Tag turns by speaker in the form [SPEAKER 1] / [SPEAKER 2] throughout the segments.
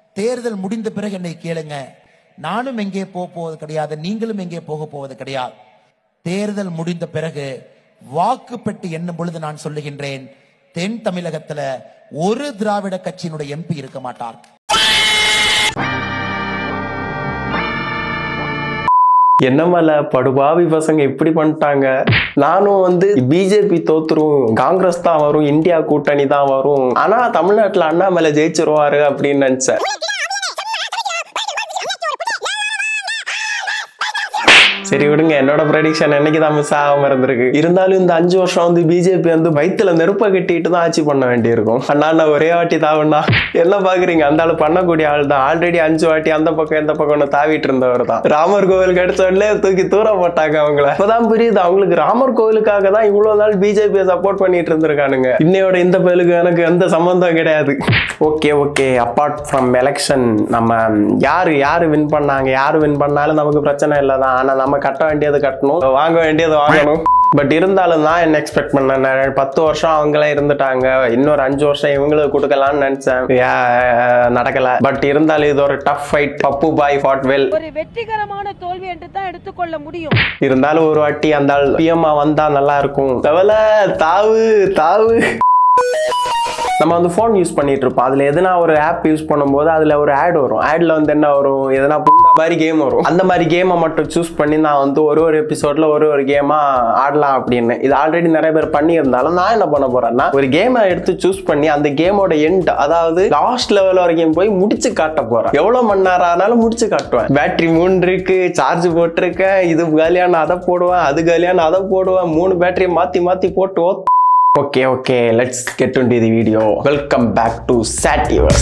[SPEAKER 1] தேர்தல் முடிந்த பிறகு என்னை கேளுங்க நானும் எங்கே போக போவது கிடையாது நீங்களும் எங்கே போக போவது கிடையாது தேர்தல் முடிந்த பிறகு வாக்கு பெட்டி எண்ணும் பொழுது நான் சொல்லுகின்றேன் தென் தமிழகத்துல ஒரு திராவிட கட்சியினுடைய எம்பி இருக்க மாட்டார்
[SPEAKER 2] என்னமல்ல படுபாவி பசங்க இப்படி பண்ணிட்டாங்க நானும் வந்து பிஜேபி தோத்துரும் காங்கிரஸ் தான் வரும் இந்தியா கூட்டணி தான் வரும் ஆனா தமிழ்நாட்டுல அண்ணாமலை ஜெயிச்சிருவாரு அப்படின்னு நினைச்சேன் சரி விடுங்க என்னோட ப்ரெடிக்ஷன் என்னைக்கு தான் மிஸ் ஆகாம இருந்திருக்கு இருந்தாலும் இந்த அஞ்சு வருஷம் வந்து பிஜேபி வந்து வயித்துல நெருப்பை கட்டிட்டு தான் ஆட்சி பண்ண வேண்டியிருக்கும் அண்ணா நான் ஒரே வாட்டி தாவண்ணா என்ன பாக்குறீங்க அந்த ஆளு பண்ணக்கூடிய ஆள் தான் ஆல்ரெடி அஞ்சு வாட்டி அந்த பக்கம் இந்த பக்கம் தாவிட்டு இருந்தவர் தான் ராமர் கோவில் கிடைச்ச உடனே தூக்கி தூர போட்டாங்க அவங்கள இப்பதான் புரியுது அவங்களுக்கு ராமர் கோவிலுக்காக தான் இவ்வளவு நாள் பிஜேபியை சப்போர்ட் பண்ணிட்டு இருந்திருக்கானுங்க இன்னையோட இந்த பேலுக்கு எனக்கு எந்த சம்பந்தம் கிடையாது okay okay apart from election நம்ம யாரு யாரு வின் பண்ணாங்க யாரு வின் பண்ணாலும் நமக்கு பிரச்சனை இல்லை தான் ஆனா நம்ம கட்ட வேண்டியது கட்டணும் வாங்க வேண்டியது வாங்கணும் பட் இருந்தாலும் தான் என்ன எக்ஸ்பெக்ட் பண்ணேன் நான் பத்து வருஷம் அவங்களே இருந்துட்டாங்க இன்னொரு அஞ்சு வருஷம் இவங்களுக்கு கொடுக்கலாம்னு நினைச்சேன் Yeah, நடக்கல பட் இருந்தாலும் இது ஒரு டஃப் ஃபைட் பப்பு பாய் ஃபாட் வெல்
[SPEAKER 3] ஒரு வெற்றிகரமான தோல்வி என்று தான் எடுத்துக்கொள்ள முடியும்
[SPEAKER 2] இருந்தாலும் ஒரு வாட்டி அந்த பிஎம்மா வந்தா நல்லா இருக்கும் தவல தாவு தாவு நம்ம வந்து ஃபோன் யூஸ் பண்ணிட்டு இருப்போம் அதுல எதனா ஒரு ஆப் யூஸ் பண்ணும்போது அதுல ஒரு ஆட் வரும் ஆட்ல வந்து என்ன வரும் எதனா புண்டா மாதிரி கேம் வரும் அந்த மாதிரி கேமை மட்டும் சூஸ் பண்ணி நான் வந்து ஒரு ஒரு எபிசோட்ல ஒரு ஒரு கேமா ஆடலாம் அப்படின்னு இது ஆல்ரெடி நிறைய பேர் பண்ணியிருந்தாலும் நான் என்ன பண்ண போறேன்னா ஒரு கேமை எடுத்து சூஸ் பண்ணி அந்த கேமோட எண்ட் அதாவது லாஸ்ட் லெவல் வரைக்கும் போய் முடிச்சு காட்ட போறேன் எவ்வளவு மணி நேரம் ஆனாலும் முடிச்சு காட்டுவேன் பேட்டரி மூணு இருக்கு சார்ஜ் போட்டிருக்கேன் இது காலியான அதை போடுவேன் அது காலியான அதை போடுவேன் மூணு பேட்டரியை மாத்தி மாத்தி போட்டு oh okay okay let's get to the video welcome back to சாட்டிவர்ஸ்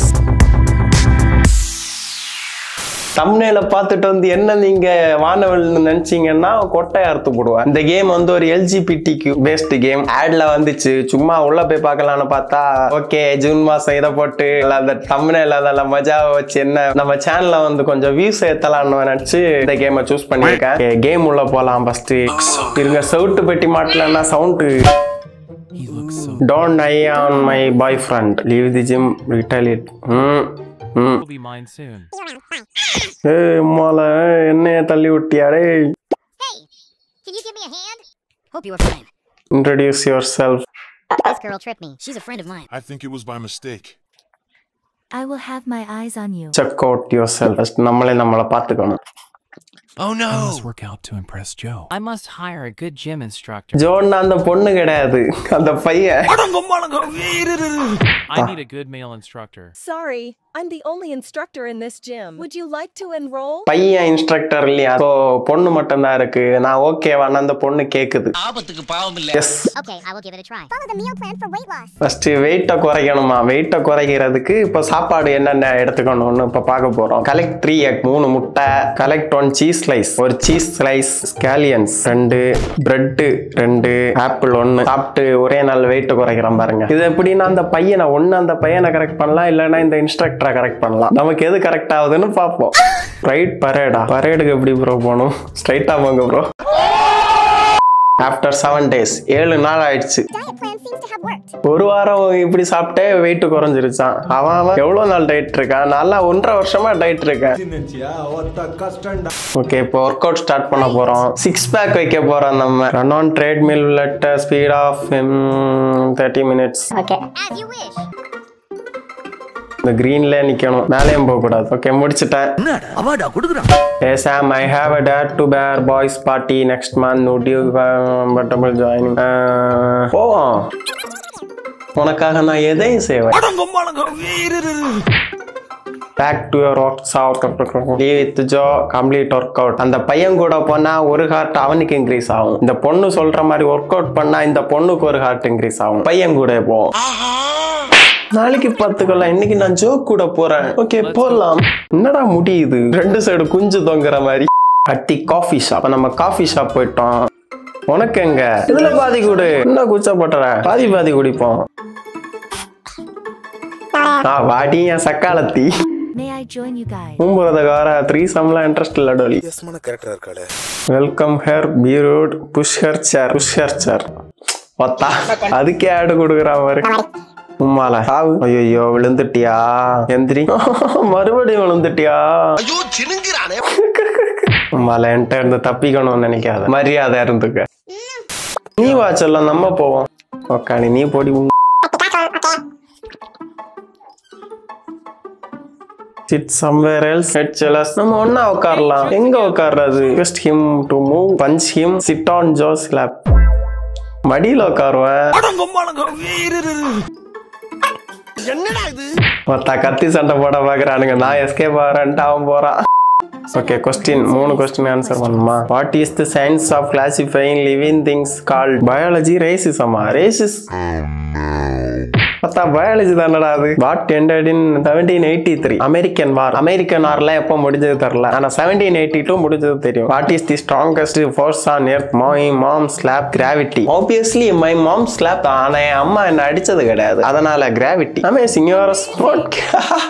[SPEAKER 2] தம்னேல பார்த்துட்டு வந்து என்ன நீங்க வானவல்னு நினைச்சீங்கன்னா கொட்டை அறுத்து போடுவேன் இந்த கேம் வந்து ஒரு எல்ஜிபிடிக்கு பேஸ்ட் கேம் ஆட்ல வந்துச்சு சும்மா உள்ள போய் பார்க்கலாம்னு பார்த்தா ஓகே ஜூன் மாசம் இதை போட்டு அந்த தம்னேல அதில் மஜாவை வச்சு என்ன நம்ம சேனல்ல வந்து கொஞ்சம் வியூஸ் ஏத்தலாம்னு நினைச்சு இந்த கேமை சூஸ் பண்ணியிருக்கேன் கேம் உள்ள போலாம் ஃபர்ஸ்ட் இருங்க சவுட்டு பெட்டி மாட்டலன்னா sound Don't eye on my boyfriend. Leave the gym, retaliate. ம் ம்
[SPEAKER 4] will be mine soon.
[SPEAKER 2] ஏய் மால என்னைய தள்ளி விட்டியாடே
[SPEAKER 5] Hey, can you give me a hand? Hope you were fine.
[SPEAKER 2] Introduce yourself
[SPEAKER 5] This girl tripped me. She's a friend of mine.
[SPEAKER 6] I think it was by mistake.
[SPEAKER 7] I will have my eyes on you.
[SPEAKER 2] Check out yourself first நம்மளே நம்மளை பார்த்துக்கணும்
[SPEAKER 6] Oh
[SPEAKER 4] I
[SPEAKER 6] no!
[SPEAKER 4] must work out to impress Joe. I must hire a good gym instructor.
[SPEAKER 2] ஜோன்னா அந்த பொண்ணு கிடையாது அந்த பையன்
[SPEAKER 4] I need a good male instructor.
[SPEAKER 3] Sorry, I'm the only instructor in this gym. Would you like to enroll?
[SPEAKER 2] பையன் instructor இல்லையா so பொண்ணு மட்டும்தான் இருக்கு நான் ஓகேவான அந்த பொண்ணு கேக்குது yes
[SPEAKER 5] Okay, I will give it a try. Follow the meal plan for weight loss.
[SPEAKER 2] First வெயிட்டை குறைக்கணுமா வெயிட்டை குறைக்கிறதுக்கு இப்போ சாப்பாடு என்னென்ன எடுத்துக்கணும்னு இப்போ பார்க்க போறோம் கலெக்ட் த்ரீ எக் மூணு முட்டை கலெக்ட் ஒன் சீஸ் ஸ்லைஸ் ஒரு சீஸ் ஸ்லைஸ் ஸ்கேலியன்ஸ் ரெண்டு பிரெட்டு ரெண்டு ஆப்பிள் ஒன்று சாப்பிட்டு ஒரே நாள் வெயிட் குறைக்கிறோம் பாருங்க இது எப்படின்னா அந்த பையனை ஒன்று அந்த பையனை கரெக்ட் பண்ணலாம் இல்லைன்னா இந்த இன்ஸ்ட்ரக்டரை கரெக்ட் பண்ணலாம் நமக்கு எது கரெக்ட் ஆகுதுன்னு பார்ப்போம் ரைட் பரேடா பரேடுக்கு எப்படி ப்ரோ போகணும் ஸ்ட்ரைட்டாக போங்க ப்ரோ ஆஃப்டர் செவன் டேஸ் ஏழு நாள் ஆயிடுச்சு
[SPEAKER 5] Diet plan seems to have worked.
[SPEAKER 2] ஒரு வாரம் இப்படி சாப்பிட்டே வெயிட் குறைஞ்சிருச்சான் அவன் அவன் எவ்வளவு நாள் டயட் இருக்கான் நல்லா ஒன்றரை வருஷமா டயட் இருக்கேன் ஓகே இப்போ ஒர்க் அவுட் ஸ்டார்ட் பண்ண போறோம் சிக்ஸ் பேக் வைக்க போறோம் நம்ம run on treadmill let speed of thirty minutes
[SPEAKER 5] Okay. As you wish.
[SPEAKER 2] இந்த கிரீன்ல நிக்கணும் மேலேயும் போக கூடாது ஓகே முடிச்சிட்டேன் Hey Sam, I have a dad to bear boys party next month. Would you comfortable joining? Uh, போவோம் உனக்காக நான் எதையும் செய்வேன் back to your works out leave with Joe complete workout அந்த பையன் கூட போனா ஒரு ஹார்ட் அவனுக்கு இன்க்ரீஸ் ஆகும் இந்த பொண்ணு சொல்ற மாதிரி ஒர்க் அவுட் பண்ணா இந்த பொண்ணுக்கு ஒரு ஹார்ட் இன்க்ரீஸ் ஆகும் பையன் கூட போவோம் நாளைக்கு பார்த்துக்கலாம் இன்னைக்கு நான் ஜோக் கூட போறேன் ஓகே போலாம் என்னடா முடியுது ரெண்டு சைடு குஞ்சு தொங்குற மாதிரி அட்டி காஃபி ஷாப் நம்ம காஃபி ஷாப் போயிட்டோம் உனக்கு எங்க இதுல பாதி குடு என்ன குச்சப்பட்டுற பாதி பாதி குடிப்போம் ஆ வாடி என் சக்காலத்தி
[SPEAKER 7] May I join you guys?
[SPEAKER 2] மூம்புறதுக்கார த்ரீ சம்லாம் இன்ட்ரெஸ்ட் இல்ல டோலி வெல்கம் ஹேர் பீரோட் push her chair push her chair பார்த்தா அதுக்கே ஆடு கொடுக்குறான் பாரு உம்மால சாவு ஐயோ விழுந்துட்டியா எந்திரி மறுபடியும் விழுந்துட்டியா உம்மால என்கிட்ட இருந்து தப்பிக்கணும்னு நினைக்காத மரியாதை இருந்துக்க நீ வா செல்லம் நம்ம போவோம் உக்காணி நீ போடி உம். sit somewhere else head jealous நம்ம ஒண்ணா உட்காரலாம் எங்க உட்கார்றது request him to move punch him sit on Joe's lap மடியில உட்காருவேன் மொத்த கத்தி சண்டை போட பாக்குறானுங்க நான் எஸ்கேப் ஆகிறேன்ட்டு அவன் போறான் ஓகே கொஸ்டின் மூணு கொஸ்டின் ஆன்சர் பண்ணுமா what is the science of classifying living things called biology ரேசிசமா ரேசிஸ் பார்த்தா பயாலஜி தானடா அது what ended in seventeen eighty three American war American வார்ல எப்போ முடிஞ்சது தெரியல ஆனா செவன்டீன் எயிட்டி டூ முடிஞ்சது தெரியும் what is the strongest force on earth my mom slap gravity obviously my mom slap ஆனா என் அம்மா என்ன அடிச்சது கிடையாது அதனால கிராவிட்டி அமேசிங் யுவர் ஸ்போர்ட்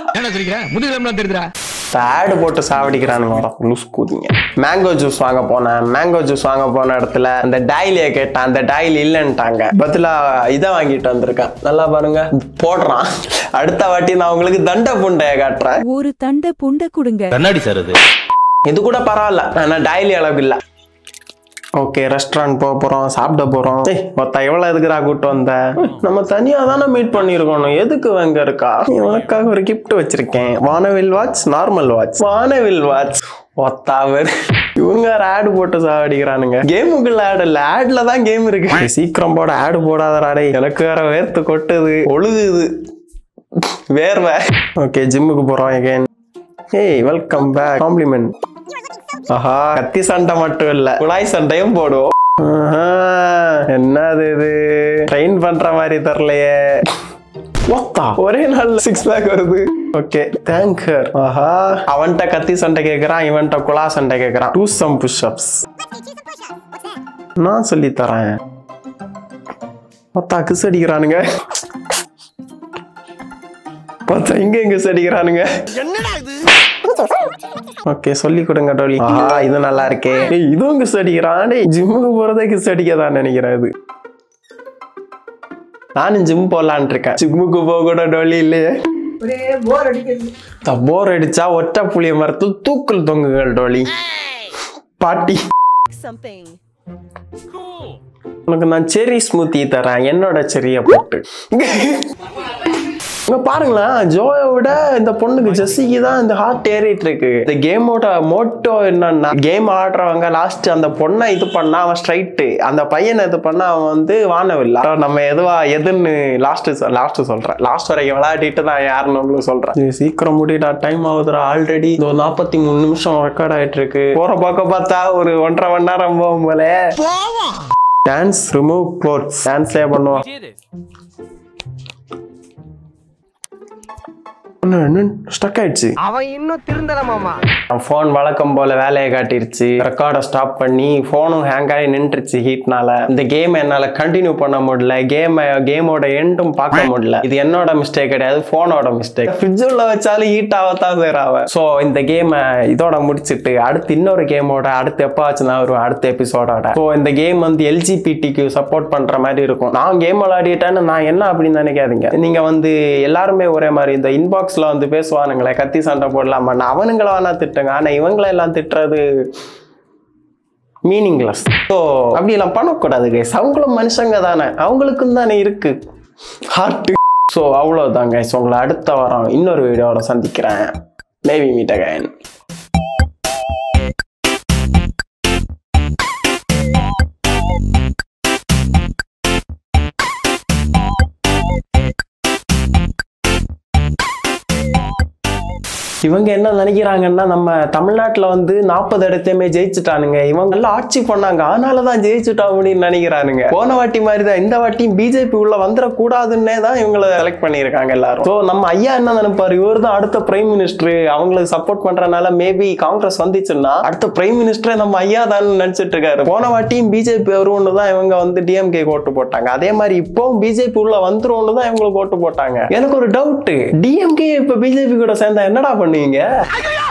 [SPEAKER 2] ஆடு போட்டு சாவடிக்கிறானுங்க லூஸ் கூதிங்க மேங்கோ ஜூஸ் வாங்க போனேன் மேங்கோ ஜூஸ் வாங்க போன இடத்துல அந்த டைலிய கேட்டேன் அந்த டைல் இல்லைன்ட்டாங்க பதிலா இதை வாங்கிட்டு வந்திருக்கேன் நல்லா பாருங்க போடுறான் அடுத்த வாட்டி நான் உங்களுக்கு தண்டை புண்டைய காட்டுறேன்
[SPEAKER 8] ஒரு தண்ட புண்ட குடுங்க
[SPEAKER 9] கண்ணாடி சார் அது
[SPEAKER 2] இது கூட பரவாயில்ல ஆனா டைலி அளவு இல்ல ஓகே ரெஸ்டாரண்ட் போக போறோம் சாப்பிட போறோம் ஏய் மொத்த எவ்வளவு எதுக்குடா கூட்டு வந்த ஏய், நம்ம தனியா தானே மீட் பண்ணிருக்கணும் எதுக்கு அங்க இருக்கா நீ உனக்காக ஒரு gift வச்சிருக்கேன் வானவில் வாட்ச் நார்மல் வாட்ச் வானவில் வாட்ச் ஒத்தாவர் இவங்க ஆடு போட்டு சாவடிக்கிறானுங்க கேமுக்குள்ள ஆடு இல்ல ஆட்ல தான் கேம் இருக்கு ஏய், சீக்கிரம் போட ஆடு போடாதடா டேய் எனக்கு வேற வேர்த்து கொட்டுது ஒழுகுது வேர்வை ஓகே ஜிம்முக்கு போறோம் எகேன் ஏய் வெல்கம் பேக் காம்ப்ளிமெண்ட் ஆஹா கத்தி சண்டை மட்டும் இல்ல குழாய் சண்டையும் போடுவோம் ஆஹா, என்னது இது ட்ரெயின் பண்ற மாதிரி தெரியலையே ஒத்தா ஒரே நாள்ல சிக்ஸ் பேக் வருது ஓகே தேங்கர் ஆஹா அவன்கிட்ட கத்தி சண்டை கேக்குறான் இவன்கிட்ட குழா சண்டை கேக்குறான் டூ சம் புஷ் அப்ஸ் நான் சொல்லி தரேன் ஒத்தா கிஸ் அடிக்கிறானுங்க பார்த்தா இங்க இங்க அடிக்கிறானுங்க ஓகே சொல்லி கொடுங்க டோலி ஆஹா இது நல்லா இருக்கே ஏய் இதுவும் கிஸ் அடிக்கிறான் டேய் ஜிம்முக்கு போறதே கிஸ் அடிக்கதான் நினைக்கிறேன் இது நானும் ஜிம் போலான் இருக்கேன் ஜிம்முக்கு போக கூட டோலி இல்லையே போர் அடிச்சா ஒற்றை புளிய மரத்தில் தூக்கல் தொங்குகள் டோலி பாட்டி
[SPEAKER 3] Something.
[SPEAKER 2] உனக்கு நான் செரி ஸ்மூத்தி தரேன் என்னோட செரிய போட்டு இங்க பாருங்களேன் ஜோயை விட இந்த பொண்ணுக்கு ஜெஸ்ஸிக்கு தான் இந்த ஹார்ட் ஏறிட்டு இருக்கு இந்த கேமோட மோட்டோ என்னன்னா கேம் ஆடுறவங்க லாஸ்ட் அந்த பொண்ணை இது பண்ணா அவன் ஸ்ட்ரைட்டு அந்த பையனை இது பண்ணா அவன் வந்து வானவில்லை அப்புறம் நம்ம எதுவா எதுன்னு லாஸ்ட் லாஸ்ட் சொல்றேன் லாஸ்ட் வரைக்கும் விளையாடிட்டு தான் யாருன்னு சொல்றேன் இது சீக்கிரம் முடிடா டைம் ஆகுதுடா ஆல்ரெடி இந்த நாற்பத்தி மூணு நிமிஷம் ரெக்கார்ட் ஆயிட்டு இருக்கு போற பக்கம் பார்த்தா ஒரு ஒன்றரை மணி நேரம் போகும் போல டான்ஸ் ரிமூவ் க்ளோத்ஸ் டான்ஸே பண்ணுவான் ஸ்டக் ஆயிடுச்சு
[SPEAKER 10] அவன் இன்னும் திருந்தல மாமா
[SPEAKER 2] ஃபோன் வழக்கம் போல வேலையை காட்டிருச்சு ரெக்கார்டை ஸ்டாப் பண்ணி ஃபோனும் ஹேங் ஆகி நின்றுச்சு ஹீட்னால இந்த கேம் என்னால கண்டினியூ பண்ண முடியல கேம் கேமோட எண்டும் பார்க்க முடியல இது என்னோட மிஸ்டேக் கிடையாது ஃபோனோட மிஸ்டேக் ஃப்ரிட்ஜ் உள்ள வச்சாலும் ஹீட் ஆகத்தான் சேராவ ஸோ இந்த கேமை இதோட முடிச்சிட்டு அடுத்து இன்னொரு கேமோட அடுத்து எப்போ ஆச்சுன்னா வரும் அடுத்த எபிசோடோட ஸோ இந்த கேம் வந்து எல்ஜிபிடிக்கு சப்போர்ட் பண்ற மாதிரி இருக்கும் நான் கேம் விளையாடிட்டேன்னு நான் என்ன அப்படின்னு நினைக்காதீங்க நீங்க வந்து எல்லாருமே ஒரே மாதிரி இந்த இன்பாக்ஸ்ல வந்து பேசுவானுங்களே கத்தி சண்டை போடலாமா அவனுங்களை வேணா திட்டுங்க ஆனா இவங்களை எல்லாம் திட்டுறது மீனிங்லெஸ் ஸோ அப்படி எல்லாம் பண்ணக்கூடாது கைஸ் அவங்களும் மனுஷங்க தானே அவங்களுக்கும் தானே இருக்கு ஹார்ட் ஸோ அவ்வளோதான் கைஸ் உங்களை அடுத்த வாரம் இன்னொரு வீடியோட சந்திக்கிறேன் மேபி மீட் அகைன் இவங்க என்ன நினைக்கிறாங்கன்னா நம்ம தமிழ்நாட்டுல வந்து நாற்பது இடத்தையுமே ஜெயிச்சுட்டானுங்க இவங்க எல்லாம் ஆட்சி பண்ணாங்க அதனால தான் ஜெயிச்சுட்டோம் அப்படின்னு நினைக்கிறானுங்க போன வாட்டி மாதிரி தான் இந்த வாட்டியும் பிஜேபி உள்ள வந்துடக்கூடாதுன்னே தான் இவங்களை செலக்ட் பண்ணியிருக்காங்க எல்லாரும் ஸோ நம்ம ஐயா என்ன நினைப்பாரு இவர் தான் அடுத்த பிரைம் மினிஸ்டர் அவங்களுக்கு சப்போர்ட் பண்றதுனால மேபி காங்கிரஸ் வந்துச்சுன்னா அடுத்த பிரைம் மினிஸ்டரே நம்ம ஐயா தான் நினைச்சிட்டு இருக்காரு போன வாட்டியும் பிஜேபி வரும்னு தான் இவங்க வந்து டிஎம்கே ஓட்டு போட்டாங்க அதே மாதிரி இப்போவும் பிஜேபி உள்ள வந்துரும்னு தான் இவங்களுக்கு ஓட்டு போட்டாங்க எனக்கு ஒரு டவுட் டிஎம்கே இப்ப பிஜேபி கூட சேர்ந்தா என்னடா பண்ணுவீங்க